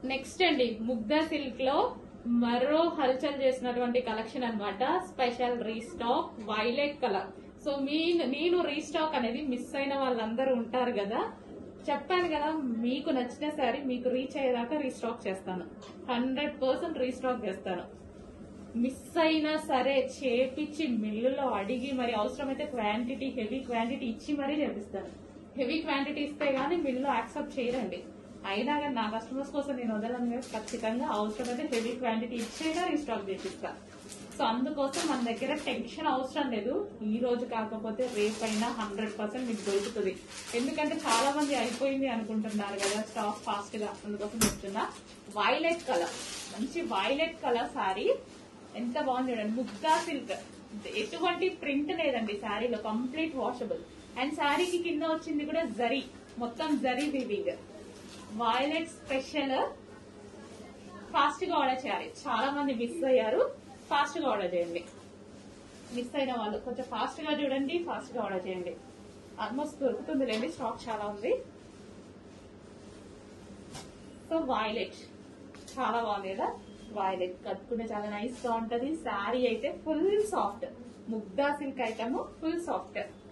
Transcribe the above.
next అండి ముగ్ధా silk లో మరో హల్చల్ చేసినటువంటి కలెక్షన్ అన్నమాట special restock violet colour so మీ నేను రీస్టాక్ అనేది మిస్ అయిన వాళ్ళందరూ ఉంటారు కదా చెప్పాను కదా మీకు నచ్చిన సారీ మీకు రీచ్ అయ్యేదాకా రీస్టాక్ చేస్తాను హండ్రెడ్ పర్సెంట్ రీస్టాక్ చేస్తాను మిస్ అయినా సరే చేపించి మిల్లులో అడిగి మరి అవసరమైతే క్వాంటిటీ హెవీ క్వాంటిటీ ఇచ్చి మరీ చేపిస్తాను హెవీ క్వాంటిటీ ఇస్తే గానీ మిల్లు యాక్సెప్ట్ చేయరండి అయినా కానీ నా కస్టమర్స్ కోసం నేను వదలను కదా ఖచ్చితంగా అవసరమైతే హెవీ క్వాంటిటీ ఇచ్చేగా రీస్టాక్ చేపిస్తా సో అందుకోసం మన దగ్గర టెన్షన్ అవసరం లేదు ఈ రోజు కాకపోతే రేపైనా హండ్రెడ్ పర్సెంట్ మీకు దొరుకుతుంది ఎందుకంటే చాలా మంది అయిపోయింది అనుకుంటున్నారు కదా స్టాక్ ఫాస్ట్ గా అందుకోసం చెప్తున్నా వైలెట్ కలర్ మంచి వైలెట్ కలర్ సారీ ఎంత బాగుంది చూడండి ముగ్గా సిల్క్ ఎటువంటి ప్రింట్ లేదండి శారీలో కంప్లీట్ వాషబుల్ అండ్ శారీకి కింద వచ్చింది కూడా జరీ మొత్తం zari weaving violet special fast గా ఆర్డర్ చేయాలి చాలా మంది మిస్ అయ్యారు ఫాస్ట్ గా ఆర్డర్ చేయండి మిస్ అయిన వాళ్ళు కొంచెం ఫాస్ట్ గా చూడండి ఫాస్ట్ గా ఆర్డర్ చేయండి ఆల్మోస్ట్ దొరుకుతుంది లేండి స్టాక్ చాలా ఉంది సో వైలెట్ చాలా బాగుంది కదా వైలెట్ కట్టుకుంటే చాలా నైస్ గా ఉంటది శారీ అయితే full soft Mugdha silk item full soft